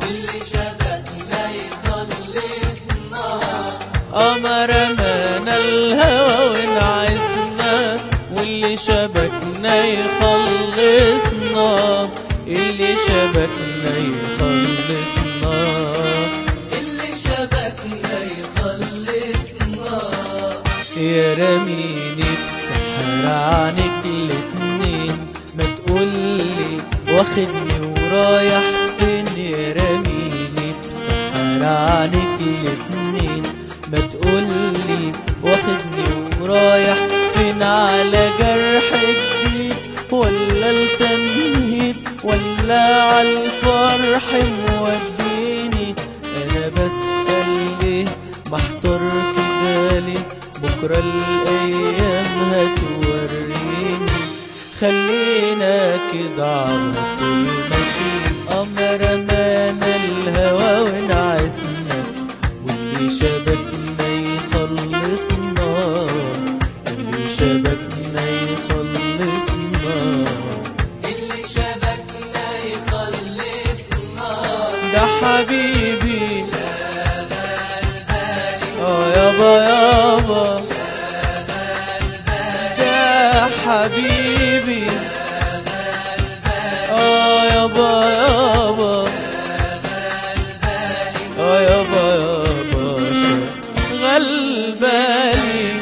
واللي شبكنا يخلصنا قمر رمانا الهوى ونعسنا واللي شبكنا يخلصنا اللي شبكنا يخلصنا اللي شبكنا يخلصنا يا رميني بسحر عنك الاتنين ما تقولي واخدني ورايح فين يا رميني بسحر عنك الاتنين ما تقولي واخدني ورايح فين على جرح جديد ولا التنهيد ولا عالفرح موديني انا بسأل ليه محتار كده ليه بكرة الايام هتوريني خلينا كده على طول ماشيين قمر رمانا الهوا ونعسنا واللي شبكنا يخلصنا اللي شبكنا يخلصنا اللي شبكنا يخلصنا ده حبيبي اه يابا يابا ده حبيبي اه يابا يابا اه يابا يابا شغل بالي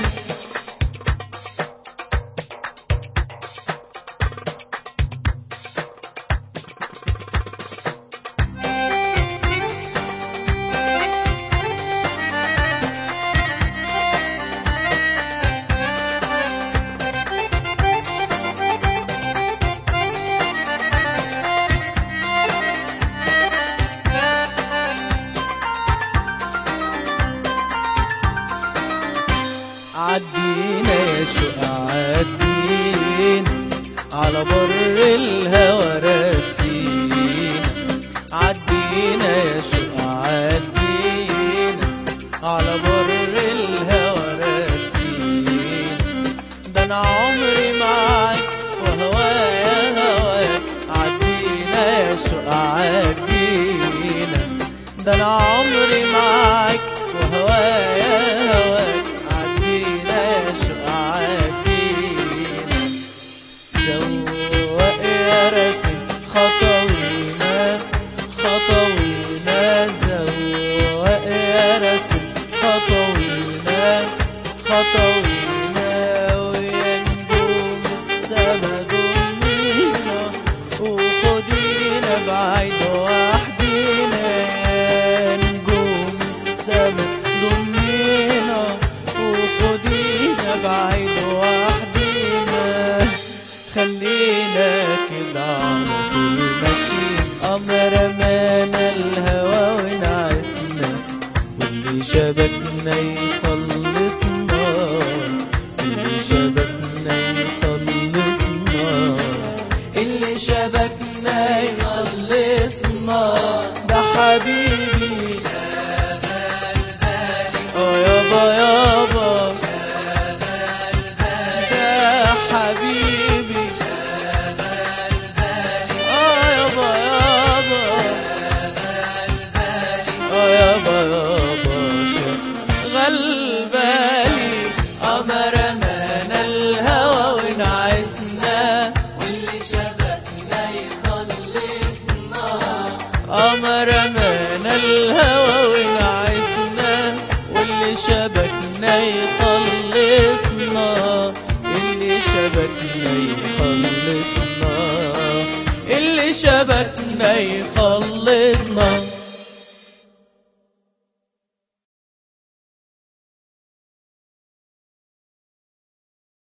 عدينا يا شقا عدينا على بر الهوى راسينا عدينا يا شقا عدينا على بر الهوى راسينا ده انا عمري معاك وهوايا هواك عدينا يا شقا عدينا ده انا عمري معاك وهوايا هواك عدينا يا شقا عدينا سواق يا راسم خطوينا خطوينا زواق يا راسم خطوينا خطوينا ويا نجوم السما دمينا وخدينا بعيد وحدينا يا نجوم السما دمينا وخدينا بعيد وحدينا خلينا كده على طول ماشيين قمر رمانا الهوا ونعسنا واللي شبكنا يخلصنا واللي شبكنا يخلصنا اللي شبكنا يخلصنا ده حبيبي اه يابا يابا ده حبيبي اه يابا يابا اه يابا يابا شغل بالي قمر رمانا الهوى ونعسنا واللي شبكنا يخلصنا قمر رمانا الهوى ونعسنا واللي شبكنا يخلصنا اللي شبكنا يخلصنا اللي شبكنا يخلصنا